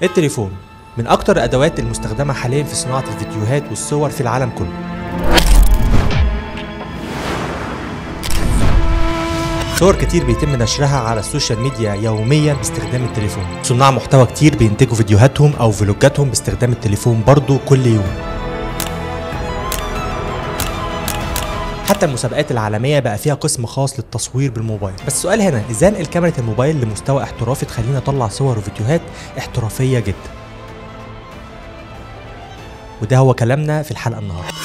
التليفون من أكتر الأدوات المستخدمة حاليا في صناعة الفيديوهات والصور في العالم كله صور كتير بيتم نشرها على السوشيال ميديا يوميا باستخدام التليفون صناع محتوى كتير بينتجوا فيديوهاتهم أو فلوجاتهم باستخدام التليفون برضو كل يوم حتى المسابقات العالمية بقى فيها قسم خاص للتصوير بالموبايل بس السؤال هنا ازاي انقل كاميرا الموبايل لمستوى احترافي تخليني اطلع صور وفيديوهات احترافية جدا وده هو كلامنا في الحلقة النهاردة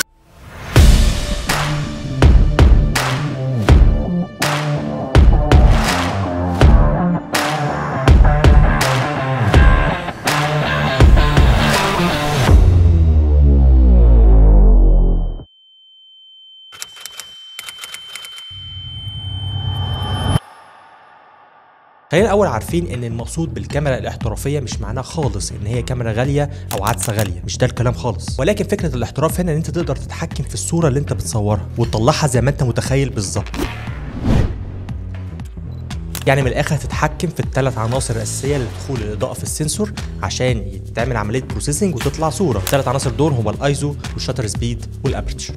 خلينا الاول عارفين ان المقصود بالكاميرا الاحترافيه مش معناه خالص ان هي كاميرا غاليه او عدسه غاليه مش ده الكلام خالص ولكن فكره الاحتراف هنا ان انت تقدر تتحكم في الصوره اللي انت بتصورها وتطلعها زي ما انت متخيل بالظبط يعني من الاخر هتتحكم في الثلاث عناصر الاساسيه لدخول الاضاءه في السنسور عشان يتعمل عمليه بروسيسنج وتطلع صوره الثلاث عناصر دول هما الايزو والشاتر سبيد والابرتشر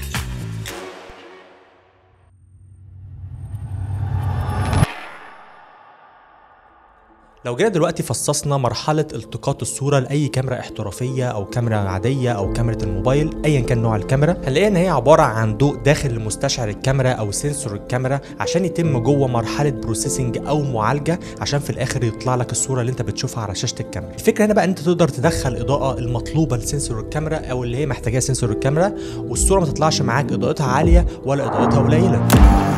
لو جينا دلوقتي فصصنا مرحلة التقاط الصورة لأي كاميرا احترافية أو كاميرا عادية أو كاميرا الموبايل أيا كان نوع الكاميرا هنلاقي إن هي عبارة عن ضوء داخل لمستشعر الكاميرا أو سنسور الكاميرا عشان يتم جوه مرحلة بروسيسنج أو معالجة عشان في الآخر يطلع لك الصورة اللي أنت بتشوفها على شاشة الكاميرا. الفكرة هنا بقى أنت تقدر تدخل الإضاءة المطلوبة لسنسور الكاميرا أو اللي هي محتاجاها سنسور الكاميرا والصورة ما تطلعش معاك إضاءتها عالية ولا إضاءتها قليلة.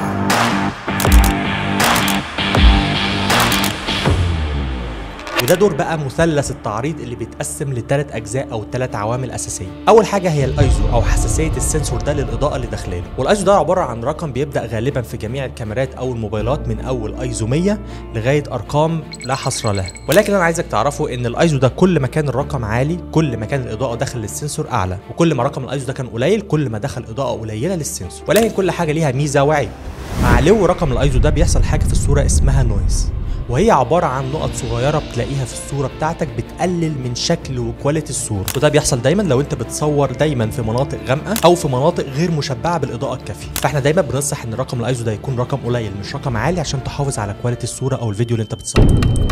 وده دور بقى مثلث التعريض اللي بيتقسم لثلاث اجزاء او ثلاث عوامل اساسيه اول حاجه هي الايزو او حساسيه السنسور ده للاضاءه اللي داخلاله والايزو ده عباره عن رقم بيبدا غالبا في جميع الكاميرات او الموبايلات من اول ايزو 100 لغايه ارقام لا حصر لها ولكن انا عايزك تعرفوا ان الايزو ده كل ما كان الرقم عالي كل ما كان الاضاءه داخل للسنسور اعلى وكل ما رقم الايزو ده كان قليل كل ما دخل اضاءه قليله للسنسور ولكن كل حاجه ليها ميزه وعيب مع علو رقم الايزو ده بيحصل حاجه في الصوره اسمها نويز وهي عبارة عن نقط صغيرة بتلاقيها في الصورة بتاعتك بتقلل من شكل وكواليتي الصورة وده بيحصل دايما لو انت بتصور دايما في مناطق غامقة او في مناطق غير مشبعة بالاضاءة الكافية فاحنا دايما بننصح ان رقم الايزو ده يكون رقم قليل مش رقم عالي عشان تحافظ على كواليتي الصورة او الفيديو اللي انت بتصوره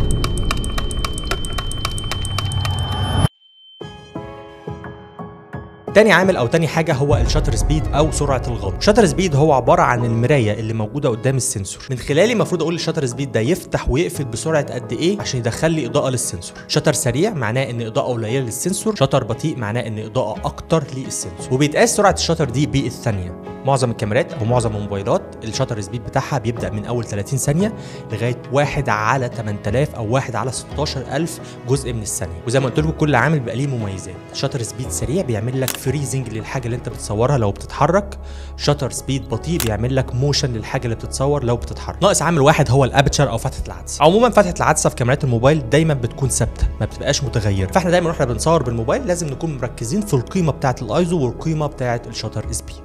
تاني عامل او تاني حاجه هو الشاتر سبيد او سرعه الغض شاتر سبيد هو عباره عن المرايه اللي موجوده قدام السنسور من خلالي المفروض اقول الشاتر سبيد ده يفتح ويقفل بسرعه قد ايه عشان يدخل لي اضاءه للسنسور شاتر سريع معناه ان اضاءه قليله للسنسور شاتر بطيء معناه ان اضاءه اكتر للسنسور وبيتقاس سرعه الشاتر دي بالثانيه معظم الكاميرات او معظم الموبايلات الشاتر سبيد بتاعها بيبدا من اول 30 ثانيه لغايه 1 على 8000 او 1 على 16000 جزء من الثانيه وزي ما قلت لكم كل عامل بيبقى ليه مميزات شاتر سبيد سريع بيعمل لك فريزنج للحاجه اللي انت بتصورها لو بتتحرك شاتر سبيد بطيء بيعمل لك موشن للحاجه اللي بتتصور لو بتتحرك ناقص عامل واحد هو الابتشر او فتحه العدسه عموما فتحه العدسه في كاميرات الموبايل دايما بتكون ثابته ما بتبقاش متغيره فاحنا دايما واحنا بنصور بالموبايل لازم نكون مركزين في القيمه بتاعه الايزو والقيمه بتاعه الشاتر سبيد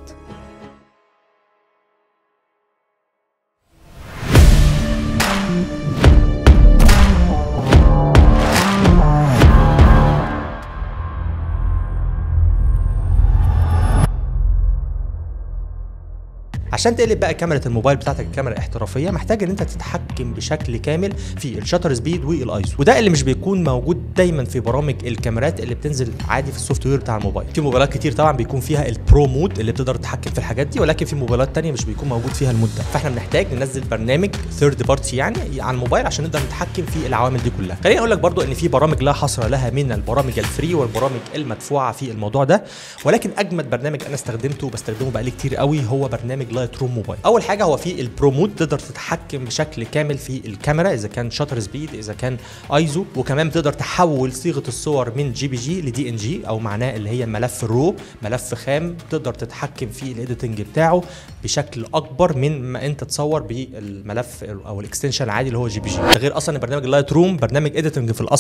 عشان تقلب بقى كاميرا الموبايل بتاعتك الكاميرا احترافيه محتاج ان انت تتحكم بشكل كامل في الشاتر سبيد والايزو وده اللي مش بيكون موجود دايما في برامج الكاميرات اللي بتنزل عادي في السوفت وير بتاع الموبايل في موبايلات كتير طبعا بيكون فيها البرو مود اللي بتقدر تتحكم في الحاجات دي ولكن في موبايلات تانية مش بيكون موجود فيها المود ده فاحنا بنحتاج ننزل برنامج ثيرد بارتي يعني على الموبايل عشان نقدر نتحكم في العوامل دي كلها خليني اقول لك برضو ان في برامج لا حصر لها من البرامج الفري والبرامج المدفوعه في الموضوع ده ولكن اجمد برنامج انا استخدمته وبستخدمه بقالي كتير قوي هو برنامج لايت روم موبايل اول حاجه هو في البرو مود تقدر تتحكم بشكل كامل في الكاميرا اذا كان شاتر سبيد اذا كان ايزو وكمان بتقدر تحول صيغه الصور من جي بي جي لدي ان جي او معناه اللي هي ملف رو ملف خام تقدر تتحكم في الايديتنج بتاعه بشكل اكبر من ما انت تصور بالملف او الاكستنشن العادي اللي هو جي بي جي ده غير اصلا برنامج اللايت روم برنامج ايديتنج في الاصل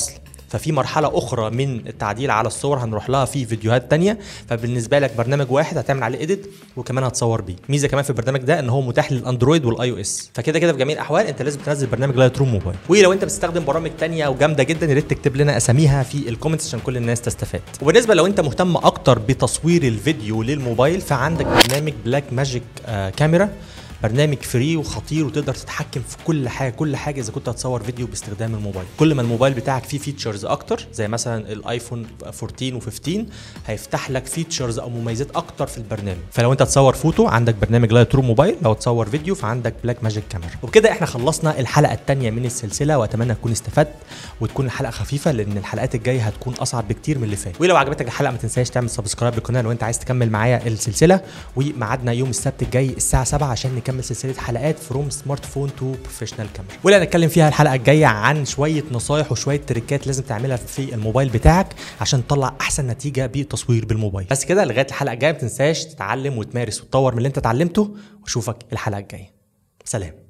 ففي مرحله اخرى من التعديل على الصور هنروح لها في فيديوهات تانية فبالنسبه لك برنامج واحد هتعمل عليه اديت وكمان هتصور بيه ميزه كمان في البرنامج ده ان هو متاح للاندرويد والاي او اس فكده كده في جميع الاحوال انت لازم تنزل برنامج لايت روم موبايل ولو انت بتستخدم برامج تانية وجامده جدا يا ريت تكتب لنا اساميها في الكومنتس عشان كل الناس تستفاد وبالنسبه لو انت مهتم اكتر بتصوير الفيديو للموبايل فعندك برنامج بلاك ماجيك آه كاميرا برنامج فري وخطير وتقدر تتحكم في كل حاجه كل حاجه اذا كنت هتصور فيديو باستخدام الموبايل كل ما الموبايل بتاعك فيه فيتشرز اكتر زي مثلا الايفون 14 و15 هيفتح لك فيتشرز او مميزات اكتر في البرنامج فلو انت تصور فوتو عندك برنامج لايت روم موبايل لو تصور فيديو فعندك بلاك ماجيك كاميرا وبكده احنا خلصنا الحلقه الثانيه من السلسله واتمنى تكون استفدت وتكون الحلقه خفيفه لان الحلقات الجايه هتكون اصعب بكتير من اللي فات ولو عجبتك الحلقه ما تنساش تعمل سبسكرايب للقناه لو انت عايز تكمل معايا السلسله وميعادنا يوم السبت الجاي الساعه 7 عشان نكمل سلسله حلقات فروم سمارت فون تو بروفيشنال كاميرا واللي هنتكلم فيها الحلقه الجايه عن شويه نصايح وشويه تريكات لازم تعملها في الموبايل بتاعك عشان تطلع احسن نتيجه بالتصوير بالموبايل بس كده لغايه الحلقه الجايه ما تنساش تتعلم وتمارس وتطور من اللي انت اتعلمته واشوفك الحلقه الجايه سلام